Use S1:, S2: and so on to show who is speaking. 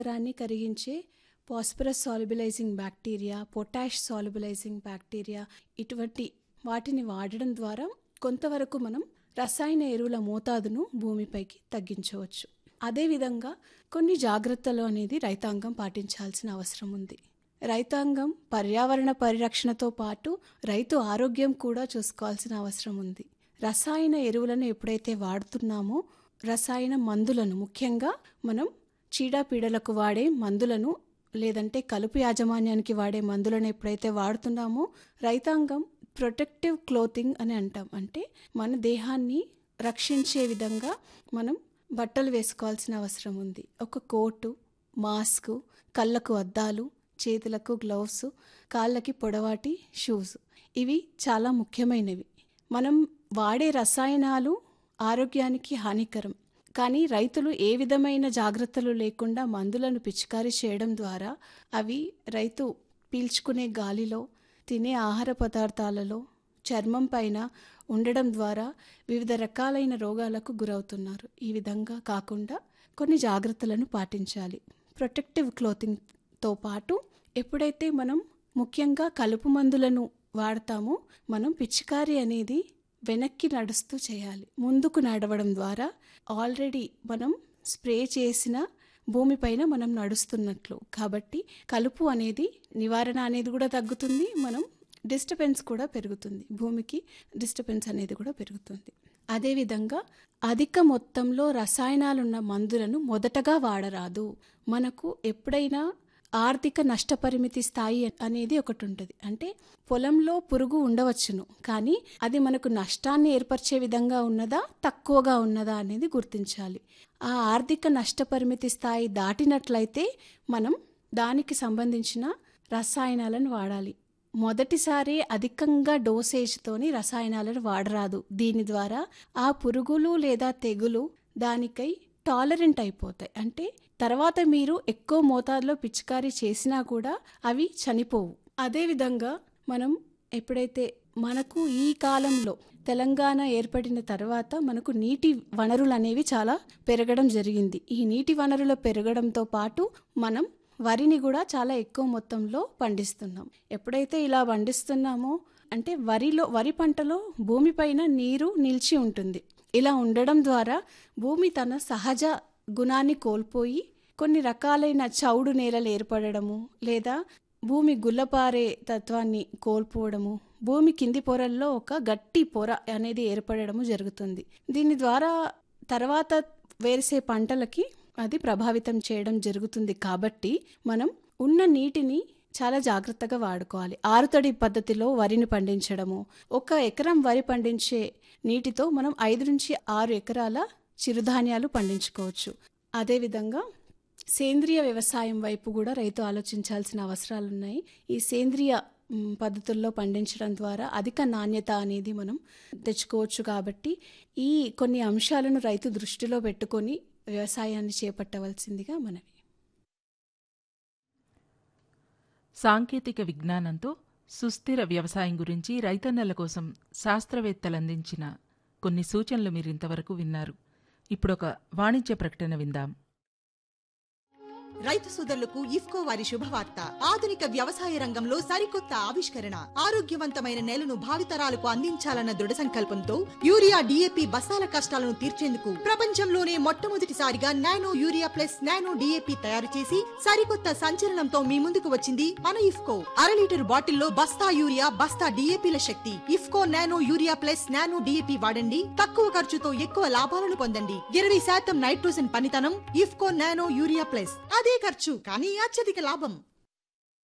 S1: సారాన్ని కరిగించే phosphorus solubilising bacteria potash solubilising bacteria ఇటువంటి వాటిని వాడడం ద్వారా కొంతవరకు మనం రసాయన ఎరువుల మోతాదును భూమిపైకి తగ్గించవచ్చు అదేవిధంగా కొన్ని జాగ్రత్తలు అనేది రైతాంగం పాటించాల్సిన అవసరం ఉంది రైతాంగం పర్యావరణ పరిరక్షణతో పాటు రైతు ఆరోగ్యం కూడా చూసుకోవాల్సిన అవసరం ఉంది రసాయన ఎరువులను ఎప్పుడైతే వాడుతున్నామో రసాయన మందులను ముఖ్యంగా మనం చీడపీడలకు వాడే మందులను లేదంటే కలుపు యాజమాన్యానికి వాడే మందులను ఎప్పుడైతే వాడుతున్నామో రైతాంగం ప్రొటెక్టివ్ క్లోతింగ్ అని అంటాం అంటే మన దేహాన్ని రక్షించే విధంగా మనం బట్టలు వేసుకోవాల్సిన అవసరం ఉంది ఒక కోటు మాస్క్ కళ్ళకు అద్దాలు చేతులకు గ్లౌస్ కాళ్ళకి పొడవాటి షూస్ ఇవి చాలా ముఖ్యమైనవి మనం వాడే రసాయనాలు ఆరోగ్యానికి హానికరం కానీ రైతులు ఏ విధమైన జాగ్రత్తలు లేకుండా మందులను పిచికారీ చేయడం ద్వారా అవి రైతు పీల్చుకునే గాలిలో తినే ఆహార పదార్థాలలో చర్మం పైన ఉండడం ద్వారా వివిధ రకాలైన రోగాలకు గురవుతున్నారు ఈ విధంగా కాకుండా కొన్ని జాగ్రత్తలను పాటించాలి ప్రొటెక్టివ్ క్లోతింగ్తో పాటు ఎప్పుడైతే మనం ముఖ్యంగా కలుపు మందులను వాడతామో మనం పిచికారీ అనేది వెనక్కి నడుస్తూ చేయాలి ముందుకు నడవడం ద్వారా ఆల్రెడీ మనం స్ప్రే చేసిన భూమిపైన మనం నడుస్తున్నట్లు కాబట్టి కలుపు అనేది నివారణ అనేది కూడా తగ్గుతుంది మనం డిస్టర్బెన్స్ కూడా పెరుగుతుంది భూమికి డిస్టర్బెన్స్ అనేది కూడా పెరుగుతుంది అదేవిధంగా అధిక మొత్తంలో రసాయనాలున్న మందులను మొదటగా వాడరాదు మనకు ఎప్పుడైనా ఆర్థిక నష్టపరిమితి స్థాయి అనేది ఒకటి ఉంటుంది అంటే పొలంలో పురుగు ఉండవచ్చును కానీ అది మనకు నష్టాన్ని ఏర్పరిచే విధంగా ఉన్నదా తక్కువగా ఉన్నదా అనేది గుర్తించాలి ఆ ఆర్థిక నష్టపరిమితి స్థాయి దాటినట్లయితే మనం దానికి సంబంధించిన రసాయనాలను వాడాలి మొదటిసారి అధికంగా డోసేజ్తోని రసాయనాలను వాడరాదు దీని ద్వారా ఆ పురుగులు లేదా తెగులు దానికై టాలరెంట్ అయిపోతాయి అంటే తర్వాత మీరు ఎక్కువ మోతాదులో పిచికారీ చేసినా కూడా అవి చనిపోవు అదేవిధంగా మనం ఎప్పుడైతే మనకు ఈ కాలంలో తెలంగాణ ఏర్పడిన తర్వాత మనకు నీటి వనరులు అనేవి చాలా పెరగడం జరిగింది ఈ నీటి వనరుల పెరగడంతో పాటు మనం వరిని కూడా చాలా ఎక్కువ మొత్తంలో పండిస్తున్నాం ఎప్పుడైతే ఇలా పండిస్తున్నామో అంటే వరిలో వరి పంటలో భూమిపైన నీరు నిలిచి ఉంటుంది ఇలా ఉండడం ద్వారా భూమి తన సహజ గుణాన్ని కోల్పోయి కొన్ని రకాలైన చౌడు నేలలు ఏర్పడము లేదా భూమి గుల్లపారే తత్వాన్ని కోల్పోవడము భూమి కింది పొరల్లో ఒక గట్టి పొర అనేది ఏర్పడము జరుగుతుంది దీని ద్వారా తర్వాత వేసే పంటలకి అది ప్రభావితం చేయడం జరుగుతుంది కాబట్టి మనం ఉన్న నీటిని చాలా జాగ్రత్తగా వాడుకోవాలి ఆరుతడి పద్ధతిలో వరిని పండించడము ఒక ఎకరం వరి పండించే నీటితో మనం ఐదు నుంచి ఆరు ఎకరాల చిరుధాన్యాలు పండించుకోవచ్చు అదేవిధంగా సేంద్రియ వ్యవసాయం వైపు కూడా రైతు ఆలోచించాల్సిన అవసరాలు ఉన్నాయి ఈ సేంద్రియ మ్, పద్ధతుల్లో పండించడం ద్వారా అధిక నాణ్యత అనేది మనం తెచ్చుకోవచ్చు కాబట్టి ఈ కొన్ని అంశాలను రైతు దృష్టిలో పెట్టుకొని వ్యవసాయాన్ని చేపట్టవలసిందిగా మనవి
S2: సాంకేతిక విజ్ఞానంతో సుస్థిర వ్యవసాయం గురించి రైతన్నల కోసం శాస్త్రవేత్తలు అందించిన కొన్ని సూచనలు మీరు ఇంతవరకు విన్నారు ఇప్పుడొక వాణిజ్య ప్రకటన విందాం
S3: రైతు సోదరులకు ఇఫ్కో వారి శుభవార్త ఆధునిక వ్యవసాయ రంగంలో సరికొత్త ఆవిష్కరణ ఆరోగ్యవంతమైన నేలను భావితరాలకు అందించాలన్న దృఢ సంకల్పంతో యూరియా డిఏపి బస్తాల కష్టాలను తీర్చేందుకు ప్రపంచంలోనే మొట్టమొదటిసారిగా nano urea plus nano DAP తయారు చేసి సరికొత్త సంచలనంతో మీ ముందుకు వచ్చింది మన ఇఫ్కో అర లీటర్ బాటిల్లో బస్తా యూరియా బస్తా డిఏపిల శక్తి IFFCO nano urea plus nano DAP వాడండి తక్కువ ఖర్చుతో ఎక్కువ లాభాలను పొందండి ఇరవై శాతం నైట్రోజన్ పనితనం ఇఫ్కో నానో యూరియా ప్లస్ అదే ఖర్చు కానీ అత్యధిక లాభం